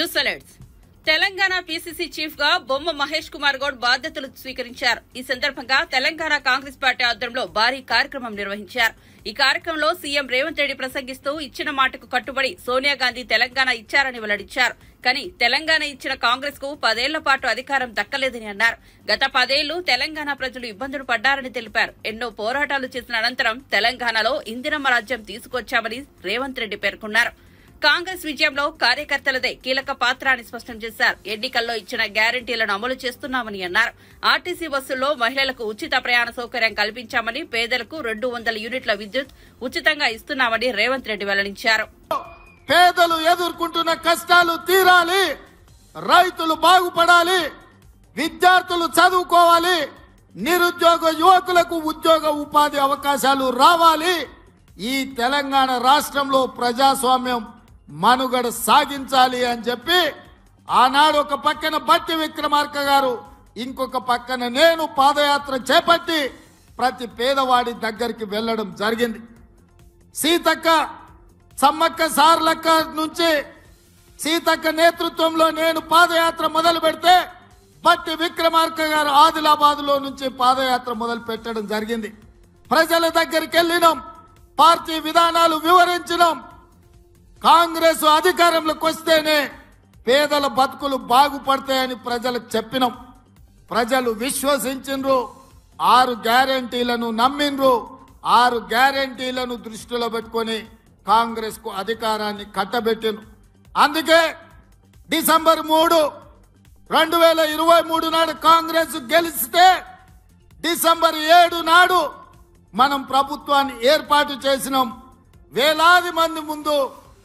News alerts Telangana PCC chief గా బొమ్మ మహేష్ కుమార్ గౌడ్ బాధ్యతలు స్వీకరించారు ఈ సందర్భంగా తెలంగాణ కాంగ్రెస్ పార్టీ ఆధ్వర్యంలో భారీ కార్యక్రమం నిర్వహించారు ఈ కార్యక్రమంలో సీఎం రేవంత్ రెడ్డి ప్రసంగిస్తూ ఇచ్చిన మాటకు కట్టుబడి సోనియా గాంధీ తెలంగాణ ఇచ్చారని వెల్లడించారు కానీ తెలంగాణ ఇచ్చిన కాంగ్రెస్ కు పదేళ్ల పాటు అధికారం దక్కలేదని అన్నారు గత పదేళ్లు తెలంగాణ ప్రజలు ఇబ్బందులు పడ్డారని తెలిపారు ఎన్నో పోరాటాలు చేసిన అనంతరం తెలంగాణలో ఇందిరమ్మ రాజ్యం తీసుకొచ్చామని రేవంత్ రెడ్డి పేర్కొన్నారు కాంగ్రెస్ విజయంలో కార్యకర్తలదే కీలక పాత్ర అని స్పష్టం చేశారు ఎన్నికల్లో ఇచ్చిన గ్యారంటీలను అమలు చేస్తున్నామని అన్నారు ఆర్టీసీ బస్సుల్లో మహిళలకు ఉచిత ప్రయాణ సౌకర్యం కల్పించామని పేదలకు రెండు వందల యూనిట్ల విద్యుత్ ఉచితంగా ఇస్తున్నామని రేవంత్ రెడ్డి వెల్లడించారు పేదలు ఎదుర్కొంటున్న కష్టాలు తీరాలి రైతులు బాగుపడాలి విద్యార్థులు చదువుకోవాలి నిరుద్యోగ యువకులకు ఉద్యోగ ఉపాధి అవకాశాలు రావాలి ఈ తెలంగాణ రాష్ట్రంలో ప్రజాస్వామ్యం మనుగడ సాగించాలి అని చెప్పి ఆనాడు ఒక పక్కన బట్టి విక్రమార్క గారు ఇంకొక పక్కన నేను పాదయాత్ర చేపట్టి ప్రతి పేదవాడి దగ్గరికి వెళ్ళడం జరిగింది సీతక్క సమ్మక్క సార్లక్క నుంచి సీతక్క నేతృత్వంలో నేను పాదయాత్ర మొదలు పెడితే బట్టి విక్రమార్క గారు ఆదిలాబాద్ లో నుంచి పాదయాత్ర మొదలు పెట్టడం జరిగింది ప్రజల దగ్గరికి వెళ్ళినాం పార్టీ విధానాలు వివరించినాం కాంగ్రెస్ అధికారంలోకి వస్తేనే పేదల బతుకులు బాగుపడతాయని ప్రజలకు చెప్పినాం ప్రజలు విశ్వసించిండ్రు ఆరు గ్యారంటీలను నమ్మిండ్రు ఆరు గ్యారంటీలను దృష్టిలో పెట్టుకొని కాంగ్రెస్ కు అధికారాన్ని కట్టబెట్టిండ్రు అందుకే డిసెంబర్ మూడు రెండు వేల ఇరవై మూడు నాడు కాంగ్రెస్ గెలిస్తే డిసెంబర్ ఏడు నాడు మనం ప్రభుత్వాన్ని ఏర్పాటు చేసినాం వేలాది మంది ముందు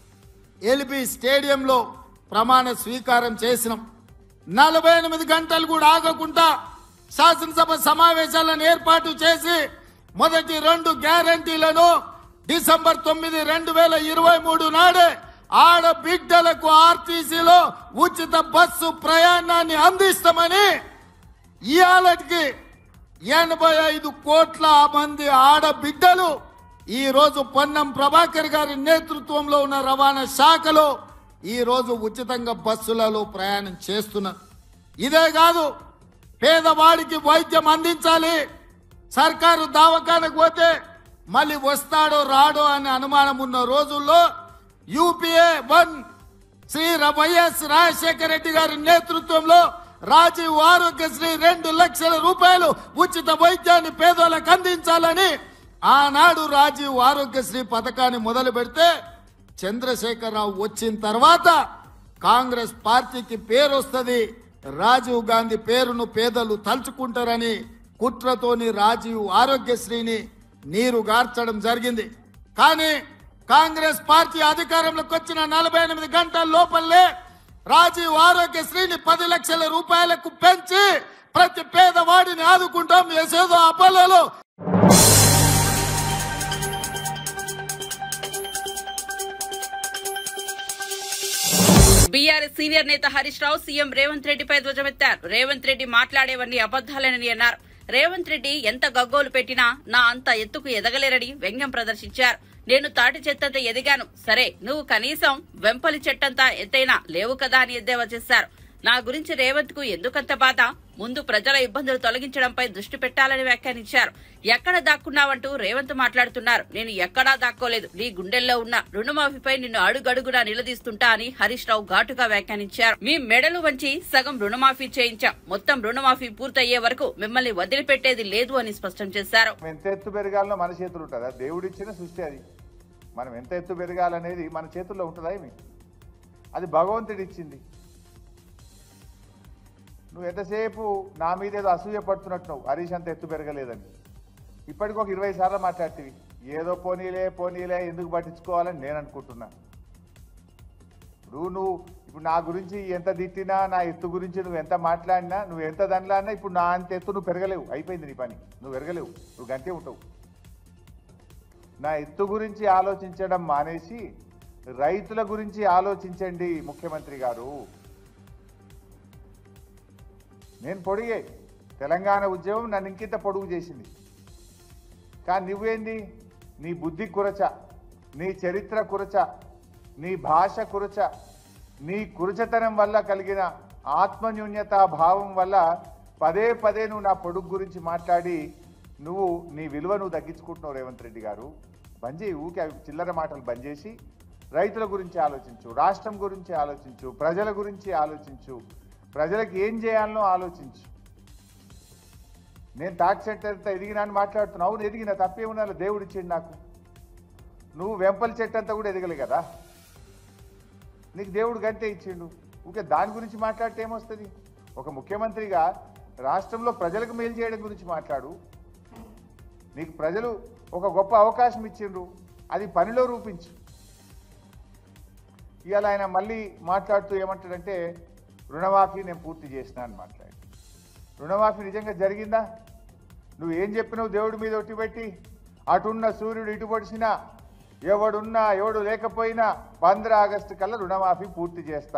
ఎల్బి స్టేడియంలో ప్రమాణ స్వీకారం చేసినాం నలభై ఎనిమిది గంటలు కూడా ఆగకుండా శాసనసభ సమావేశాలను ఏర్పాటు చేసి మొదటి రెండు గ్యారంటీలను డిసెంబర్ తొమ్మిది రెండు వేల ఇరవై మూడు నాడే ఆడబిడ్డలకు ఆర్టీసీలో ఉచిత బస్సు ప్రయాణాన్ని అందిస్తామని ఇవాళకి ఎనభై ఐదు కోట్ల మంది ఆడబిడ్డలు ఈ రోజు పొన్నం ప్రభాకర్ గారి నేతృత్వంలో ఉన్న రవాణా శాఖలో ఈ రోజు ఉచితంగా బస్సులలో ప్రయాణం చేస్తున్నారు ఇదే కాదు పేదవాడికి వైద్యం అందించాలి సర్కారు దవాఖానకు పోతే మళ్ళీ వస్తాడో రాడో అనే అనుమానం ఉన్న రోజుల్లో యూపీఏ వన్ శ్రీ ర- వైఎస్ రాజశేఖర రెడ్డి గారి నేతృత్వంలో రాజీవ్ ఆరోగ్యశ్రీ రెండు లక్షల రూపాయలు ఉచిత వైద్యాన్ని పేదోళ్ళకు అందించాలని ఆనాడు రాజీవ్ ఆరోగ్యశ్రీ పథకాన్ని మొదలు పెడితే చంద్రశేఖరరావు వచ్చిన తర్వాత కాంగ్రెస్ పార్టీకి పేరు వస్తుంది రాజీవ్ గాంధీ పేరును పేదలు తలుచుకుంటారని కుట్రతోని రాజీవ్ ఆరోగ్యశ్రీని నీరు గార్చడం జరిగింది కానీ కాంగ్రెస్ పార్టీ అధికారంలోకి వచ్చిన నలభై ఎనిమిది గంటల లోపలే రాజీవ్ ఆరోగ్యశ్రీని పది లక్షల రూపాయలకు పెంచి ప్రతి పేదవాడిని ఆదుకుంటాం యశోదో అపోలో బీఆర్ఎస్ సీనియర్ నేత హరీష్ రావు సీఎం రేవంత్ రెడ్డిపై ధ్వజమెత్తారు రేవంత్ రెడ్డి మాట్లాడేవన్నీ అబద్దాలేనని అన్నారు రేవంత్ రెడ్డి ఎంత గగ్గోలు పెట్టినా నా అంత ఎత్తుకు ఎదగలేరని వ్యంగ్యం ప్రదర్శించారు నేను తాటి చెత్తంత ఎదిగాను సరే నువ్వు కనీసం వెంపలి చెట్టంతా ఎత్తైనా లేవు కదా అని ఎద్దేవా చేశారు నా గురించి రేవంత్ కు ఎందుకంత బాధ ముందు ప్రజల ఇబ్బందులు తొలగించడంపై దృష్టి పెట్టాలని వ్యాఖ్యానించారు ఎక్కడ దాక్కున్నావంటూ రేవంత్ మాట్లాడుతున్నారు నేను ఎక్కడా దాక్కోలేదు నీ గుండెల్లో ఉన్న రుణమాఫీపై నిన్ను అడుగడుగునా నిలదీస్తుంటా అని హరీష్ రావు ఘాటుగా వ్యాఖ్యానించారు మీ మెడలు వంచి సగం రుణమాఫీ చేయించాం మొత్తం రుణమాఫీ పూర్తయ్యే వరకు మిమ్మల్ని వదిలిపెట్టేది లేదు అని స్పష్టం చేశారు మనం ఎంత ఎత్తు పెరగాలనో మన చేతులు ఉంటుందా దేవుడిచ్చిన సృష్టి అది మనం ఎంత ఎత్తు పెరగాలనేది మన చేతుల్లో ఉంటుందా ఏమి అది భగవంతుడు ఇచ్చింది నువ్వు ఎంతసేపు నా మీద ఏదో అసూయ పడుతున్నట్టు నువ్వు హరీష్ అంత ఎత్తు పెరగలేదని ఇప్పటికి ఒక ఇరవై సార్లు మాట్లాడుతీవి ఏదో పోనీలే పోనీలే ఎందుకు పట్టించుకోవాలని నేను అనుకుంటున్నా ఇప్పుడు నువ్వు ఇప్పుడు నా గురించి ఎంత తిట్టినా నా ఎత్తు గురించి నువ్వు ఎంత మాట్లాడినా నువ్వు ఎంత దండలాడినా ఇప్పుడు నా అంత ఎత్తు నువ్వు పెరగలేవు అయిపోయింది నీ పని నువ్వు పెరగలేవు నువ్వు గంటే ఉంటావు నా ఎత్తు గురించి ఆలోచించడం మానేసి రైతుల గురించి ఆలోచించండి ముఖ్యమంత్రి గారు నేను పొడిగే తెలంగాణ ఉద్యమం నన్ను ఇంకింత పొడుగు చేసింది కానీ నువ్వేంది నీ బుద్ధి కురచ నీ చరిత్ర కురచ నీ భాష కురచ నీ కురుచతనం వల్ల కలిగిన ఆత్మన్యూన్యత భావం వల్ల పదే పదే నువ్వు నా పొడుగు గురించి మాట్లాడి నువ్వు నీ విలువ నువ్వు తగ్గించుకుంటున్నావు రేవంత్ రెడ్డి గారు బంద్ చేయి ఊకే అవి చిల్లర మాటలు బంద్ చేసి రైతుల గురించి ఆలోచించు రాష్ట్రం గురించి ఆలోచించు ప్రజల గురించి ఆలోచించు ప్రజలకు ఏం చేయాలనో ఆలోచించు నేను తాటి చెట్టు అంతా ఎదిగినా అని మాట్లాడుతున్నావు అవును ఎదిగిన తప్పేమున్నా దేవుడు ఇచ్చిండు నాకు నువ్వు వెంపల చెట్టు అంతా కూడా ఎదగలే కదా నీకు దేవుడు గంతే ఇచ్చిండు ఊకే దాని గురించి మాట్లాడితే ఏమొస్తుంది ఒక ముఖ్యమంత్రిగా రాష్ట్రంలో ప్రజలకు మేలు చేయడం గురించి మాట్లాడు నీకు ప్రజలు ఒక గొప్ప అవకాశం ఇచ్చిండ్రు అది పనిలో రూపించు ఇవాళ ఆయన మళ్ళీ మాట్లాడుతూ ఏమంటాడంటే రుణమాఫీ నేను పూర్తి చేసిన అని మాట్లాడి రుణమాఫీ నిజంగా జరిగిందా నువ్వు ఏం చెప్పినావు దేవుడి మీద ఒట్టి పెట్టి అటున్న సూర్యుడు ఇటు పొడిచినా ఎవడున్నా ఎవడు లేకపోయినా పంద్ర ఆగస్టు కల్లా రుణమాఫీ పూర్తి చేస్తా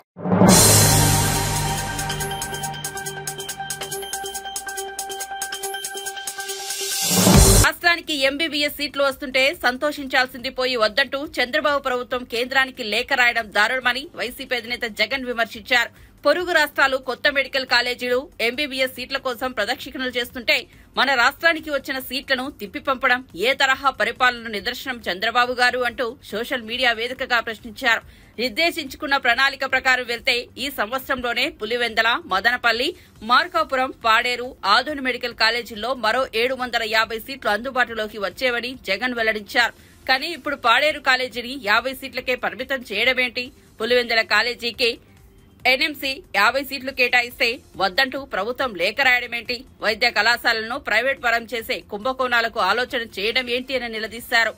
రాష్ట్రానికి ఎంబీబీఎస్ సీట్లు వస్తుంటే సంతోషించాల్సింది పోయి వద్దంటూ చంద్రబాబు ప్రభుత్వం కేంద్రానికి లేఖ రాయడం దారుణమని వైసీపీ అధినేత జగన్ విమర్శించారు పొరుగు రాష్ట్రాలు కొత్త మెడికల్ కాలేజీలు ఎంబీబీఎస్ సీట్ల కోసం ప్రదక్షిణలు చేస్తుంటే మన రాష్ట్రానికి వచ్చిన సీట్లను తిప్పి పంపడం ఏ తరహా పరిపాలన నిదర్శనం చంద్రబాబు గారు అంటూ సోషల్ మీడియా వేదికగా ప్రశ్నించారు నిర్దేశించుకున్న ప్రణాళిక ప్రకారం వెళ్తే ఈ సంవత్సరంలోనే పులివెందల మదనపల్లి మార్కాపురం పాడేరు ఆధుని మెడికల్ కాలేజీల్లో మరో ఏడు వందల యాభై సీట్లు అందుబాటులోకి వచ్చేవని జగన్ వెల్లడించారు కానీ ఇప్పుడు పాడేరు కాలేజీని యాభై సీట్లకే పరిమితం చేయడమేంటి పులివెందల కాలేజీకి ఎన్ఎంసీ యాభై సీట్లు కేటాయిస్తే వద్దంటూ ప్రభుత్వం లేఖ రాయడమేంటి వైద్య కళాశాలను ప్రైవేట్ పరం చేసే కుంభకోణాలకు ఆలోచన చేయడం ఏంటి అని నిలదీశారు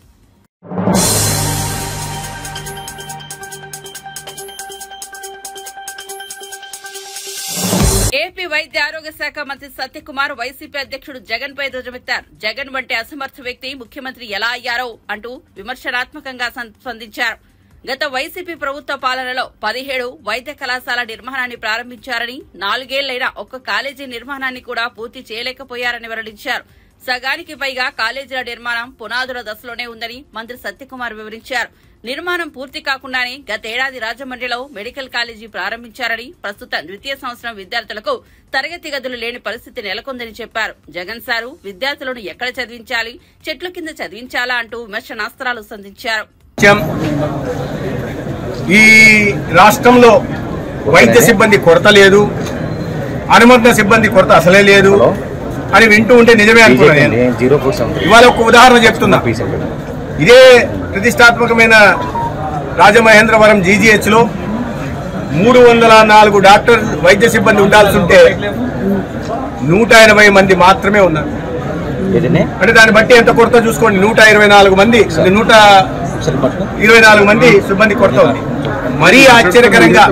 ఏపీ వైద్య ఆరోగ్య శాఖ మంత్రి సత్యకుమార్ వైసీపీ అధ్యక్షుడు జగన్ పై ధ్వజమెత్తారు జగన్ వంటి అసమర్థ వ్యక్తి ముఖ్యమంత్రి ఎలా అయ్యారో అంటూ విమర్శనాత్మకంగా సం- స్పందించారు గత వైసీపీ ప్రభుత్వ పాలనలో పదిహేడు వైద్య కళాశాల నిర్మాణాన్ని ప్రారంభించారని నాలుగేళ్లైనా ఒక్క కాలేజీ నిర్మాణాన్ని కూడా పూర్తి చేయలేకపోయారని వెల్లడించారు సగానికి పైగా కాలేజీల నిర్మాణం పునాదుల దశలోనే ఉందని మంత్రి సత్యకుమార్ వివరించారు నిర్మాణం పూర్తి కాకుండానే గతేడాది రాజమండ్రిలో మెడికల్ కాలేజీ ప్రారంభించారని ప్రస్తుత ద్వితీయ సంవత్సరం విద్యార్థులకు తరగతి గదులు లేని పరిస్థితి నెలకొందని చెప్పారు జగన్ సారు విద్యార్థులను ఎక్కడ చదివించాలి చెట్ల కింద చదివించాలా అంటూ విమర్శనాస్త్రాలు సంధించారు నిత్యం ఈ రాష్ట్రంలో వైద్య సిబ్బంది కొరత లేదు అనుమతి సిబ్బంది కొరత అసలే లేదు అని వింటూ ఉంటే నిజమే అనుకున్నాను నేను జీరో ఫోర్ సెవెన్ ఇవాళ ఒక ఉదాహరణ చెప్తున్నా ఇదే ప్రతిష్టాత్మకమైన రాజమహేంద్రవరం జీజీహెచ్ లో మూడు వందల నాలుగు డాక్టర్ వైద్య సిబ్బంది ఉండాల్సి ఉంటే నూట ఎనభై మంది మాత్రమే ఉన్నారు ఏదైనా అంటే దాన్ని బట్టి ఎంత కొరత చూసుకోండి నూట ఇరవై నాలుగు మంది నూట ఒకసారి పట్టుకో ఇరవై నాలుగు మంది సిబ్బంది కొరత ఉంది మరీ ఆశ్చర్యకరంగా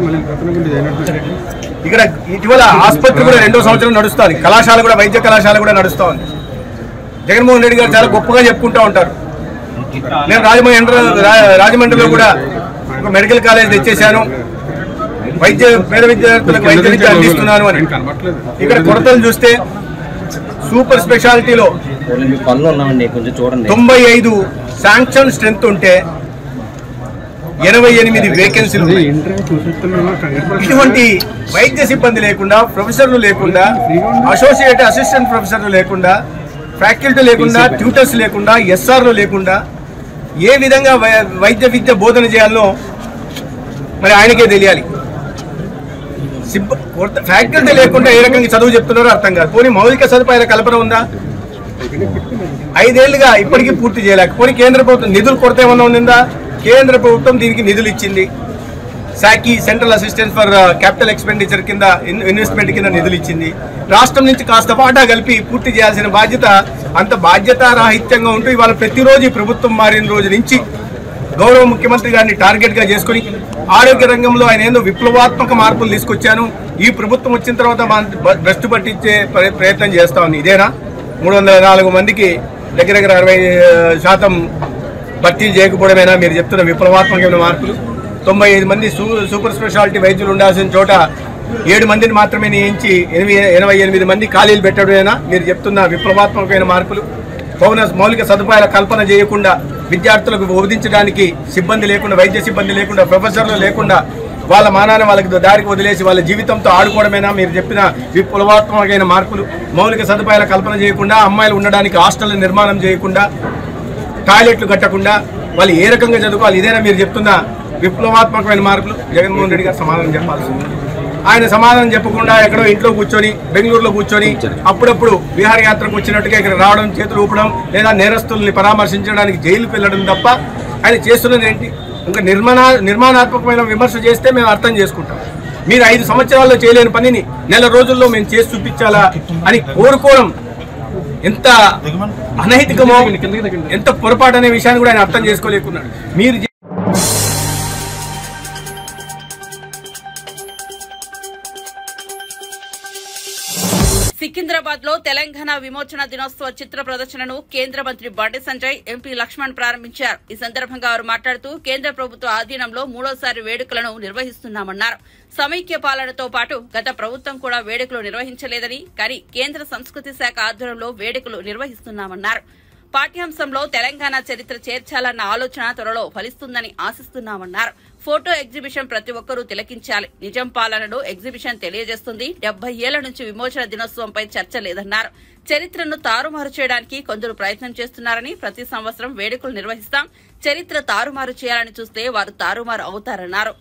ఇక్కడ ఇటీవల ఆసుపత్రి కూడా రెండో సంవత్సరం నడుస్తుంది కళాశాల కూడా వైద్య కళాశాల కూడా నడుస్తూ ఉంది జగన్మోహన్ రెడ్డి గారు చాలా గొప్పగా చెప్పుకుంటూ ఉంటారు నేను రాజమండ్రి రా- రాజమండ్రిలో కూడా ఒక మెడికల్ కాలేజ్ తెచ్చేశాను వైద్య పేద విద్యార్థులకు వైద్య విద్య అందిస్తున్నాను అని ఇక్కడ కొరతలు చూస్తే సూపర్ స్పెషాలిటీలో ఓన్లీ మీ పనులు ఉన్నామండి కొంచెం చూడండి తొంభై ఐదు శాంక్షన్ స్ట్రెంత్ ఉంటే ఎనభై ఎనిమిది వేకెన్సీలు ఉన్నాయి. ఇటువంటి వైద్య సిబ్బంది లేకుండా ప్రొఫెసర్లు లేకుండా అసోసియేట్ అసిస్టెంట్ ప్రొఫెసర్లు లేకుండా ఫ్యాకల్టీ లేకుండా ట్యూటర్స్ లేకుండా ఎస్ఆర్లు లేకుండా ఏ విధంగా వై- వైద్య విద్య బోధన చేయాలనో మరి ఆయనకే తెలియాలి సిబ్బ ఫ్యాకల్టీ లేకుండా ఏ రకంగా చదువు చెప్తున్నారో అర్థం కాదు పోనీ మౌలిక సదుపాయాల కల్పన ఉందా ఐదేళ్లుగా ఇప్పటికీ పూర్తి చేయలేక పోనీ కేంద్ర ప్రభుత్వం నిధులు కొరత ఏమన్నా ఉందా కేంద్ర ప్రభుత్వం దీనికి నిధులు ఇచ్చింది సాకి central assistant for capital expenditure కింద ఇన్- ఇన్వెస్ట్మెంట్ కింద నిధులు ఇచ్చింది రాష్ట్రం నుంచి కాస్త పాటా కలిపి పూర్తి చేయాల్సిన బాధ్యత అంత బాధ్యత రాహిత్యంగా ఉంటూ ఇవాళ ప్రతిరోజు ఈ ప్రభుత్వం మారిన రోజు నుంచి గౌరవ ముఖ్యమంత్రి గారిని టార్గెట్ గా చేసుకుని ఆరోగ్య రంగంలో ఆయన ఏందో విప్లవాత్మక మార్పులు తీసుకొచ్చాను ఈ ప్రభుత్వం వచ్చిన తర్వాత మన బ- భ్రష్టు పట్టించే ప్ర- ప్రయత్నం చేస్తా ఉంది ఇదేనా మూడు వందల నాలుగు మందికి దగ్గర దగ్గర అరవై ఆ, శాతం భర్తీ చేయకపోవడమేనా మీరు చెప్తున్న విప్లవాత్మకమైన మార్పులు తొంభై ఐదు మంది సూ సూపర్ స్పెషాలిటీ వైద్యులు ఉండాల్సిన చోట ఏడు మందిని మాత్రమే నియమించి ఎనిమిది ఎనభై ఎనిమిది మంది ఖాళీలు పెట్టడమేనా మీరు చెప్తున్న విప్లవాత్మకమైన మార్పులు పౌన మౌలిక సదుపాయాల కల్పన చేయకుండా విద్యార్థులకు బోధించడానికి సిబ్బంది లేకుండా వైద్య సిబ్బంది లేకుండా ప్రొఫెసర్లు లేకుండా వాళ్ళ మానాన్ని వాళ్ళకి దారికి వదిలేసి వాళ్ళ జీవితంతో ఆడుకోవడమేనా మీరు చెప్పిన విప్లవాత్మకమైన మార్పులు మౌలిక సదుపాయాల కల్పన చేయకుండా అమ్మాయిలు ఉండడానికి హాస్టల్ నిర్మాణం చేయకుండా టాయిలెట్లు కట్టకుండా వాళ్ళు ఏ రకంగా చదువుకోవాలి ఇదేనా మీరు చెప్తున్న విప్లవాత్మకమైన మార్పులు జగన్మోహన్ రెడ్డి గారు సమాధానం చెప్పాల్సి ఉంది ఆయన సమాధానం చెప్పకుండా ఎక్కడో ఇంట్లో కూర్చొని బెంగళూరులో కూర్చొని అప్పుడప్పుడు విహారయాత్రకు వచ్చినట్టుగా ఇక్కడ రావడం చేతులు ఊపడం లేదా నేరస్తుల్ని పరామర్శించడానికి జైలుకి వెళ్ళడం తప్ప ఆయన చేస్తున్నది ఏంటి ఇంకా నిర్మాణ నిర్మాణాత్మకమైన విమర్శ చేస్తే మేము అర్థం చేసుకుంటాం మీరు ఐదు సంవత్సరాల్లో చేయలేని పనిని నెల రోజుల్లో మేము చేసి చూపించాలా అని కోరుకోవడం ఎంత అనైతికమో ఎంత పొరపాటు అనే విషయాన్ని కూడా ఆయన అర్థం చేసుకోలేకున్నాడు మీరు చే- సికింద్రాబాద్ లో తెలంగాణ విమోచన దినోత్సవ చిత్ర ప్రదర్శనను కేంద్ర మంత్రి బండి సంజయ్ ఎంపీ లక్ష్మణ్ ప్రారంభించారు ఈ సందర్భంగా వారు మాట్లాడుతూ కేంద్ర ప్రభుత్వ ఆధీనంలో మూడోసారి వేడుకలను నిర్వహిస్తున్నామన్నారు సమైక్య పాలనతో పాటు గత ప్రభుత్వం కూడా వేడుకలు నిర్వహించలేదని కానీ కేంద్ర సంస్కృతి శాఖ ఆధ్వర్యంలో వేడుకలు నిర్వహిస్తున్నామన్నారు పాఠ్యాంశంలో తెలంగాణ చరిత్ర చేర్చాలన్న ఆలోచన త్వరలో ఫలిస్తుందని ఆశిస్తున్నామన్నారు ఫోటో ఎగ్జిబిషన్ ప్రతి ఒక్కరూ తిలకించాలి నిజం పాలనను ఎగ్జిబిషన్ తెలియజేస్తుంది డెబ్బై ఏళ్ల నుంచి విమోచన దినోత్సవంపై చర్చ లేదన్నారు చరిత్రను తారుమారు చేయడానికి కొందరు ప్రయత్నం చేస్తున్నారని ప్రతి సంవత్సరం వేడుకలు నిర్వహిస్తాం చరిత్ర తారుమారు చేయాలని చూస్తే వారు తారుమారు అవుతారన్నారు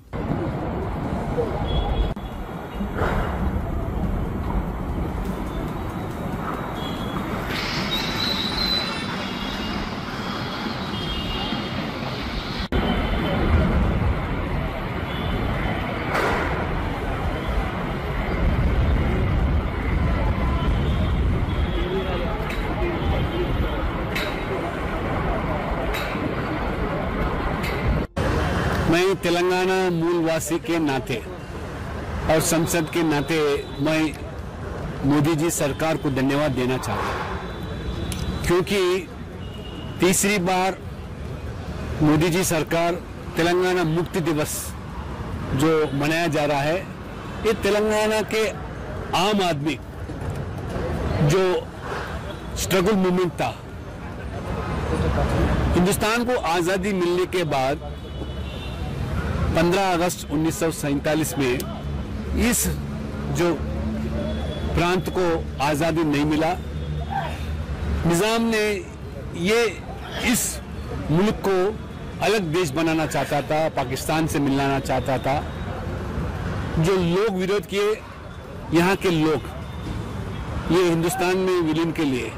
मैं तेलंगाना मूलवासी के नाते और संसद के नाते मैं मोदी जी सरकार को धन्यवाद देना चाहता हूं क्योंकि तीसरी बार मोदी जी सरकार तेलंगाना मुक्ति दिवस जो मनाया जा रहा है ये तेलंगाना के आम आदमी जो स्ट्रगल मूवमेंट था हिंदुस्तान को आज़ादी मिलने के बाद 15 अगस्त उन्नीस में इस जो प्रांत को आज़ादी नहीं मिला निज़ाम ने ये इस मुल्क को अलग देश बनाना चाहता था पाकिस्तान से मिलाना चाहता था जो लोग विरोध किए यहाँ के लोग ये हिंदुस्तान में विलीन के लिए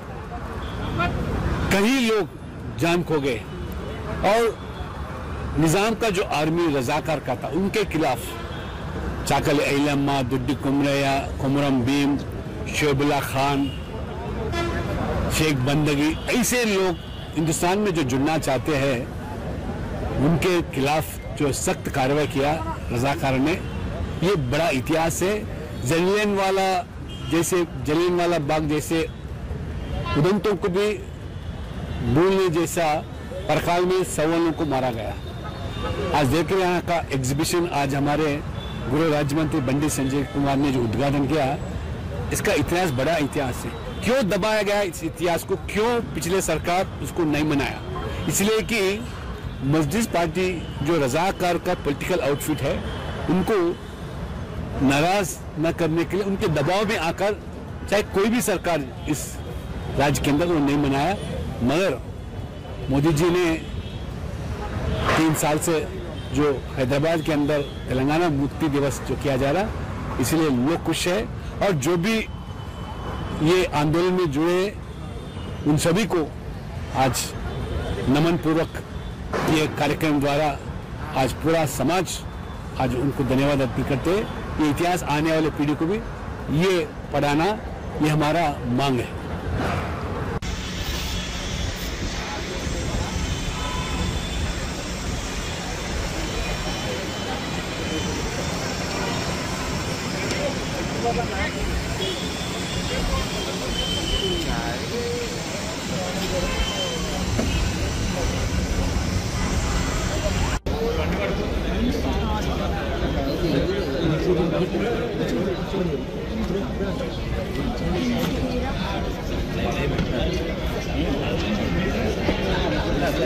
कई लोग जान खो गए और निजाम का जो आर्मी रजाकार का था उनके खिलाफ चाकल ऐलम्मा दुड्डी कुमरया कुमरम भीम शोबुल्ला खान शेख बंदगी ऐसे लोग हिंदुस्तान में जो जुड़ना चाहते हैं उनके खिलाफ जो सख्त कार्रवाई किया रजाकार ने ये बड़ा इतिहास है जलियन वाला जैसे जलियन वाला बाग जैसे उदंतों को भी भूलने जैसा परकाल में सवालों को मारा गया आज देख रहे हैं यहाँ का एग्जीबिशन आज हमारे गृह राज्य मंत्री बंडी संजय कुमार ने जो उद्घाटन किया इसका इतिहास बड़ा इतिहास है क्यों दबाया गया इस इतिहास को क्यों पिछले सरकार उसको नहीं मनाया इसलिए कि मस्जिद पार्टी जो रजाकार का पॉलिटिकल आउटफिट है उनको नाराज न करने के लिए उनके दबाव में आकर चाहे कोई भी सरकार इस राज्य के अंदर वो नहीं मनाया मगर मोदी जी ने तीन साल से जो हैदराबाद के अंदर तेलंगाना मुक्ति दिवस जो किया जा रहा इसलिए लोग खुश है और जो भी ये आंदोलन में जुड़े उन सभी को आज नमन पूर्वक ये कार्यक्रम द्वारा आज पूरा समाज आज उनको धन्यवाद अर्पित करते हैं ये इतिहास आने वाले पीढ़ी को भी ये पढ़ाना ये हमारा मांग है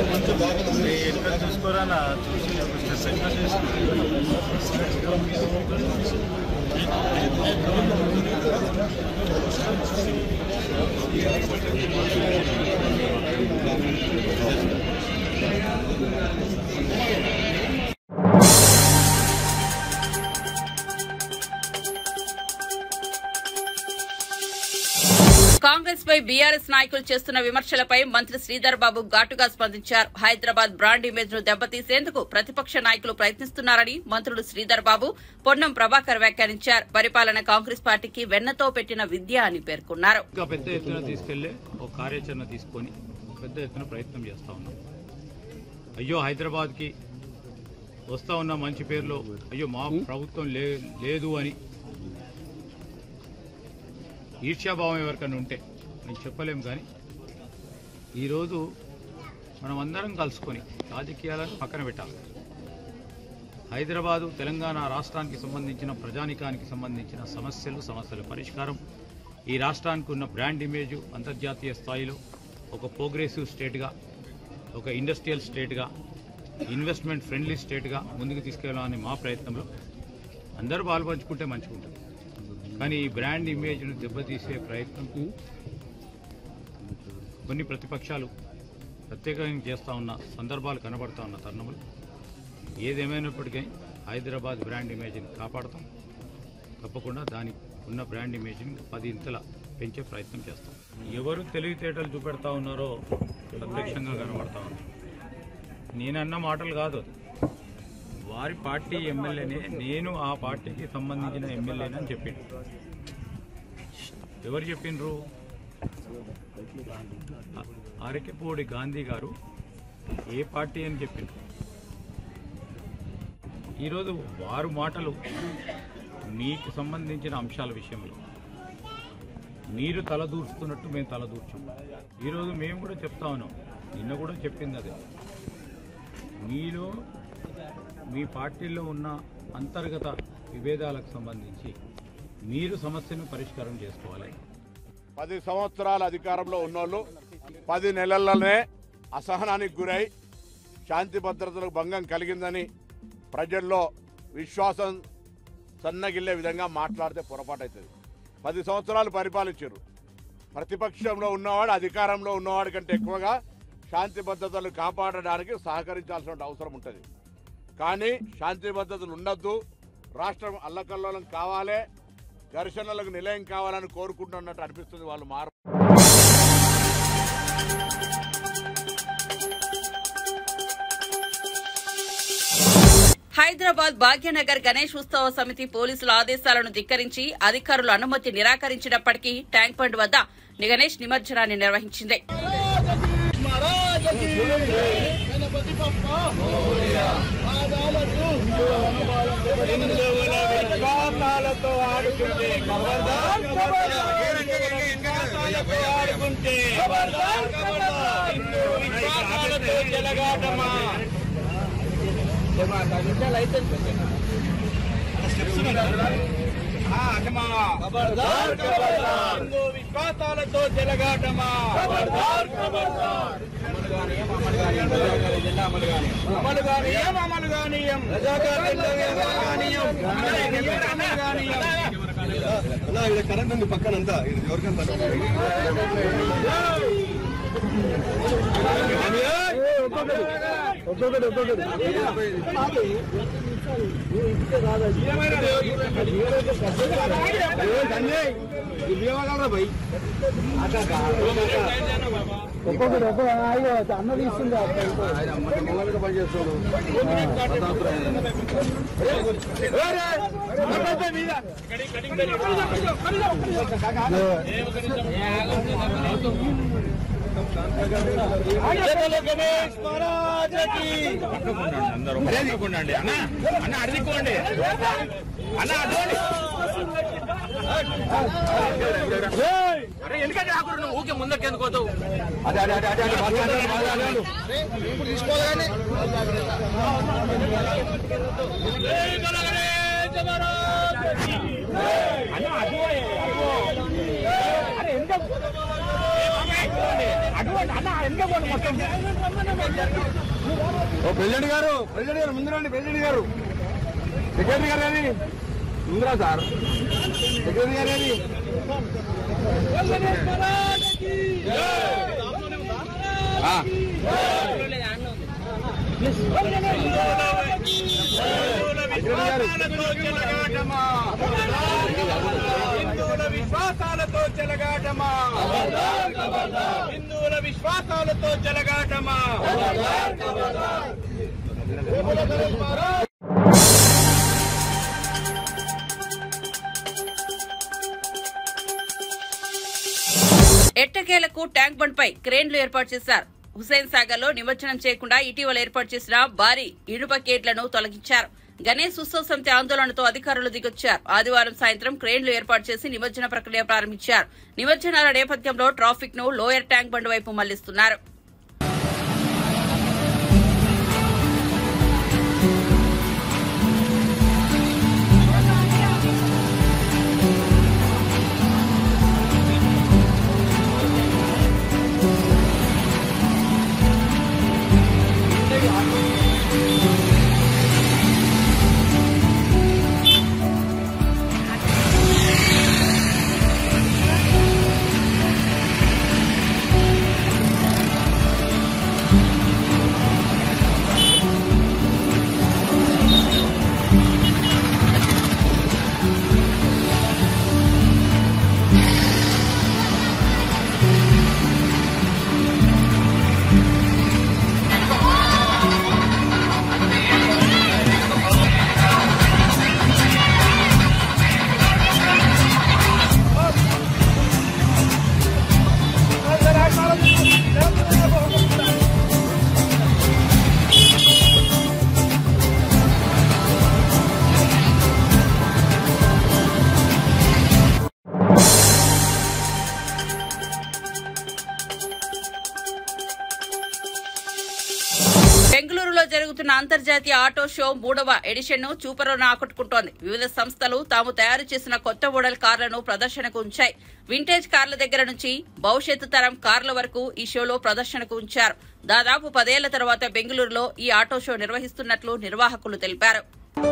కాంగ్రెస్ పై బీఆర్ఎస్ నాయకులు చేస్తున్న విమర్శలపై మంత్రి శ్రీధర్ బాబు ఘాటుగా స్పందించారు హైదరాబాద్ బ్రాండ్ ఇమేజ్ ను దెబ్బతీసేందుకు ప్రతిపక్ష నాయకులు ప్రయత్నిస్తున్నారని మంత్రులు శ్రీధర్ బాబు పొన్నం ప్రభాకర్ వ్యాఖ్యానించారు పరిపాలన కాంగ్రెస్ పార్టీకి వెన్నతో పెట్టిన విద్య అని పేర్కొన్నారు ఇంకా పెద్ద ఎత్తున తీసుకెళ్లే ఒక కార్యాచరణ తీసుకొని పెద్ద ఎత్తున ప్రయత్నం చేస్తా ఉన్నాం అయ్యో హైదరాబాద్కి వస్తా ఉన్న మంచి పేరులో అయ్యో మా ప్రభుత్వం లే లేదు అని ఈర్ష్యాభావం ఎవరికైనా ఉంటే నేను చెప్పలేం కానీ ఈరోజు మనం అందరం కలుసుకొని రాజకీయాలను పక్కన పెట్టాలి హైదరాబాదు తెలంగాణ రాష్ట్రానికి సంబంధించిన ప్రజానికానికి సంబంధించిన సమస్యలు సమస్యల పరిష్కారం ఈ రాష్ట్రానికి ఉన్న బ్రాండ్ ఇమేజ్ అంతర్జాతీయ స్థాయిలో ఒక ప్రోగ్రెసివ్ స్టేట్గా ఒక ఇండస్ట్రియల్ స్టేట్గా ఇన్వెస్ట్మెంట్ ఫ్రెండ్లీ స్టేట్గా ముందుకు తీసుకెళ్లాలని మా ప్రయత్నంలో అందరూ పాల్పంచుకుంటే మంచిగా ఉంటుంది కానీ ఈ బ్రాండ్ ఇమేజ్ను దెబ్బతీసే ప్రయత్నం కొన్ని ప్రతిపక్షాలు ప్రత్యేకంగా చేస్తూ ఉన్న సందర్భాలు కనబడతా ఉన్న తరుణములు ఏదేమైనప్పటికీ హైదరాబాద్ బ్రాండ్ ఇమేజ్ని కాపాడతాం తప్పకుండా దానికి ఉన్న బ్రాండ్ ఇమేజ్ని పది ఇంతల పెంచే ప్రయత్నం చేస్తాం ఎవరు తెలివితేటలు చూపెడతా ఉన్నారో ప్రత్యక్షంగా కనబడతా ఉంది నేనన్న మాటలు కాదు అది. వారి పార్టీ ఎమ్మెల్యేనే నేను ఆ పార్టీకి సంబంధించిన ఎమ్మెల్యేనని చెప్పిండు ఎవరు చెప్పిండ్రు అ- అరకెపూడి గాంధీ గారు ఏ పార్టీ అని చెప్పిండ్రు ఈరోజు వారు మాటలు మీకు సంబంధించిన అంశాల విషయంలో మీరు తలదూర్చుతున్నట్టు మేము తలదూర్చాం ఈరోజు మేము కూడా చెప్తా ఉన్నాం నిన్న కూడా చెప్పింది అదే మీలో మీ పార్టీలో ఉన్న అంతర్గత విభేదాలకు సంబంధించి మీరు సమస్యను పరిష్కారం చేసుకోవాలి పది సంవత్సరాల అధికారంలో ఉన్నోళ్ళు పది నెలల్లోనే అసహనానికి గురై శాంతి భద్రతలకు భంగం కలిగిందని ప్రజల్లో విశ్వాసం సన్నగిల్లే విధంగా మాట్లాడితే పొరపాటు అవుతుంది పది సంవత్సరాలు పరిపాలించారు ప్రతిపక్షంలో ఉన్నవాడు అధికారంలో ఉన్నవాడి కంటే ఎక్కువగా శాంతి భద్రతలు కాపాడడానికి సహకరించాల్సిన అవసరం ఉంటుంది కానీ శాంతి భద్రతలు ఉండొద్దు రాష్ట్రం అల్లకల్లోలం కావాలి ఘర్షణలకు నిలయం కావాలని కోరుకుంటున్నట్టు అనిపిస్తుంది వాళ్ళు మారు హైదరాబాద్ భాగ్యనగర్ గణేష్ ఉత్సవ సమితి పోలీసుల ఆదేశాలను ధిక్కరించి అధికారులు అనుమతి నిరాకరించినప్పటికీ ట్యాంక్ బండ్ వద్ద గణేష్ నిమజ్జనాన్ని నిర్వహించింది అటు ఓ ప్రెసిడెంట్ గారు ప్రెసిడెంట్ గారు ముందు రండి ప్రెసిడెంట్ గారు సెక్రటరీ గారు ఏది ముందురా సార్ సెక్రటరీ గారు ఏది ఆ. హిందువుల విశ్వాసాలతో చెలగాటమా హిందువుల విశ్వాసాలతో చెలగాటమా ఎట్టకేలకు ట్యాంక్ బండ్ పై క్రేన్లు ఏర్పాటు చేశారు హుసేన్ సాగర్ లో నిమజ్జనం చేయకుండా ఇటీవల ఏర్పాటు చేసిన భారీ ఇనుప గేట్లను తొలగించారు గణేష్ ఉత్సవ సమితి ఆందోళనతో అధికారులు దిగొచ్చారు ఆదివారం సాయంత్రం క్రేన్లు ఏర్పాటు చేసి నిమజ్జన ప్రక్రియ ప్రారంభించారు నిమజ్జనాల నేపథ్యంలో ట్రాఫిక్ ను లోయర్ ట్యాంక్ బండ్ వైపు మళ్లిస్తున్నారు బెంగళూరులో జరుగుతున్న అంతర్జాతీయ ఆటో షో మూడవ ఎడిషన్ ను చూపరోను ఆకట్టుకుంటోంది వివిధ సంస్థలు తాము తయారు చేసిన కొత్త మోడల్ కార్లను ప్రదర్శనకు ఉంచాయి వింటేజ్ కార్ల దగ్గర నుంచి భవిష్యత్తు తరం కార్ల వరకు ఈ షోలో ప్రదర్శనకు ఉంచారు దాదాపు పదేళ్ల తర్వాత బెంగళూరులో ఈ ఆటో షో నిర్వహిస్తున్నట్లు నిర్వాహకులు తెలిపారు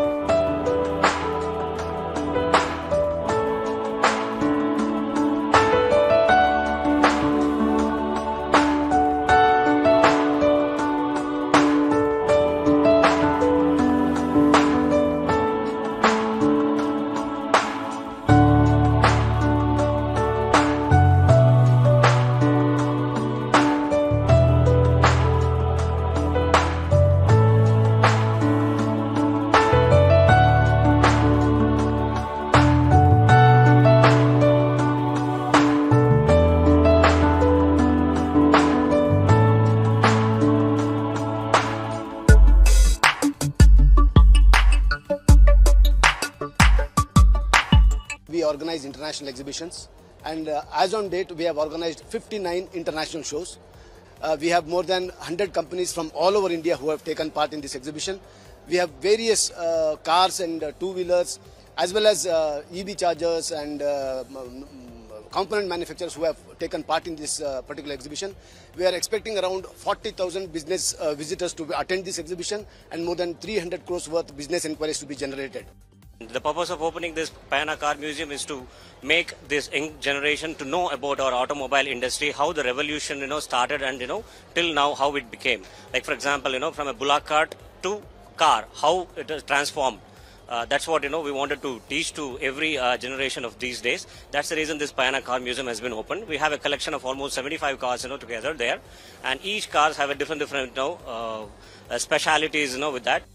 We organize international exhibitions, and uh, as on date, we have organized 59 international shows. Uh, we have more than 100 companies from all over India who have taken part in this exhibition. We have various uh, cars and uh, two-wheelers, as well as uh, EV chargers and uh, m- m- component manufacturers who have taken part in this uh, particular exhibition. We are expecting around 40,000 business uh, visitors to attend this exhibition, and more than 300 crores worth business inquiries to be generated. The purpose of opening this Payana Car Museum is to make this young generation to know about our automobile industry, how the revolution, you know, started and, you know, till now how it became. Like, for example, you know, from a bullock cart to car, how it has transformed. Uh, that's what, you know, we wanted to teach to every uh, generation of these days. That's the reason this Payana Car Museum has been opened. We have a collection of almost 75 cars, you know, together there. And each cars have a different, different, you know, uh, uh, specialities, you know, with that.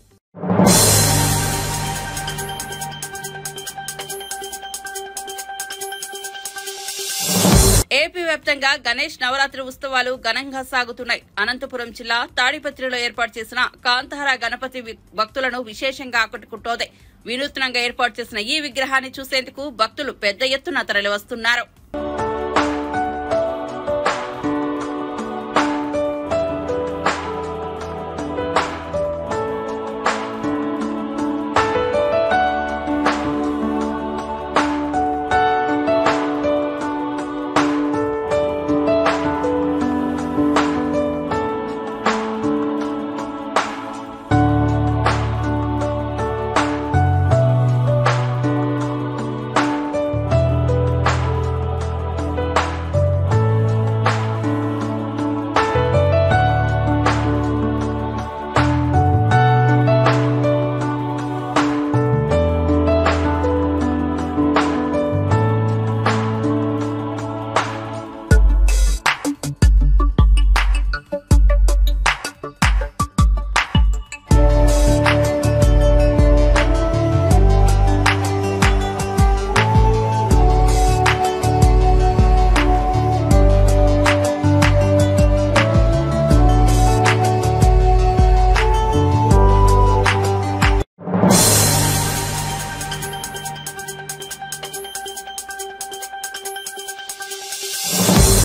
AP వ్యాప్తంగా గణేష్ నవరాత్రి ఉత్సవాలు ఘనంగా సాగుతున్నాయి అనంతపురం జిల్లా తాడిపత్రిలో ఏర్పాటు చేసిన కాంతార గణపతి వి- భక్తులను విశేషంగా ఆకట్టుకుంటోంది వినూత్నంగా ఏర్పాటు చేసిన ఈ విగ్రహాన్ని చూసేందుకు భక్తులు పెద్ద ఎత్తున తరలివస్తున్నారు